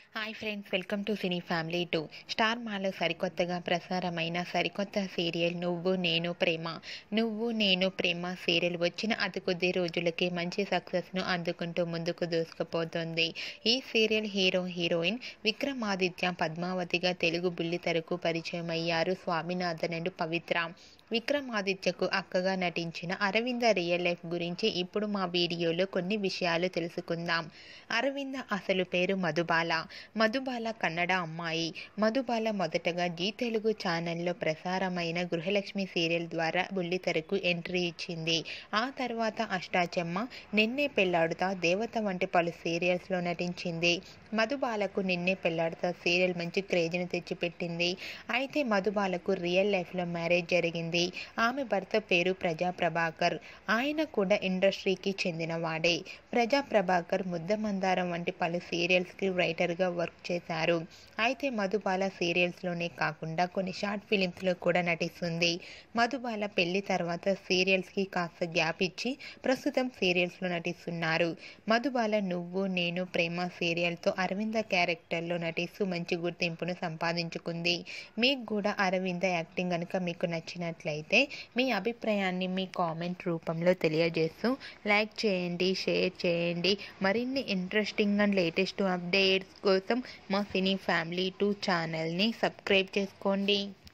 hi friends welcome to cine family two star మాలో సరికొత్తగా ప్రసారమైన సరికొత్త సీరియల్ నువ్వు నేను ప్రేమ నువ్వు నేను ప్రేమ సీరియల్ వచ్చిన అతి కొద్ది రోజులకే మంచి సక్సెస్ను అందుకుంటూ ముందుకు దూసుకుపోతుంది ఈ సీరియల్ హీరో హీరోయిన్ విక్రమాదిత్య పద్మావతిగా తెలుగు బుల్లితెరకు పరిచయం అయ్యారు స్వామినాథన్ అండ్ పవిత్ర విక్రమాదిత్యకు అక్కగా నటించిన అరవింద రియల్ లైఫ్ గురించి ఇప్పుడు మా వీడియోలో కొన్ని విషయాలు తెలుసుకుందాం అరవింద అసలు పేరు మధుబాల మధుబాల కన్నడ అమ్మాయి మధుబాల మొదటగా జీ తెలుగు ఛానల్లో ప్రసారమైన గృహలక్ష్మి సీరియల్ ద్వారా బుల్లితెరకు ఎంట్రీ ఇచ్చింది ఆ తర్వాత అష్టాచెమ్మ నిన్నే పెళ్లాడుతా దేవత వంటి పలు సీరియల్స్లో నటించింది మధుబాలకు నిన్నే పెళ్లాడుతా సీరియల్ మంచి క్రేజ్ని తెచ్చిపెట్టింది అయితే మధుబాలకు రియల్ లైఫ్లో మ్యారేజ్ జరిగింది ఆమె భర్త పేరు ప్రజా ప్రభాకర్ ఆయన కూడా ఇండస్ట్రీకి చెందినవాడే ప్రజా ప్రభాకర్ ముద్దమందారం వంటి పలు సీరియల్స్కి రైటర్గా వర్క్ చేశారు అయితే మధుబాల సీరియల్స్లోనే కాకుండా కొన్ని షార్ట్ ఫిలిమ్స్లో కూడా నటిస్తుంది మధుబాల పెళ్లి తర్వాత సీరియల్స్కి కాస్త గ్యాప్ ఇచ్చి ప్రస్తుతం సీరియల్స్లో నటిస్తున్నారు మధుబాల నువ్వు నేను ప్రేమ సీరియల్తో అరవింద క్యారెక్టర్లో నటిస్తూ మంచి గుర్తింపును సంపాదించుకుంది మీకు కూడా అరవింద యాక్టింగ్ కనుక మీకు నచ్చినట్లయితే మీ అభిప్రాయాన్ని మీ కామెంట్ రూపంలో తెలియజేస్తూ లైక్ చేయండి షేర్ చేయండి మరిన్ని ఇంట్రెస్టింగ్ అండ్ లేటెస్ట్ అప్డేట్స్ కోసం మా సినీ ఫ్యామిలీ టూ ఛానల్ని సబ్స్క్రైబ్ చేసుకోండి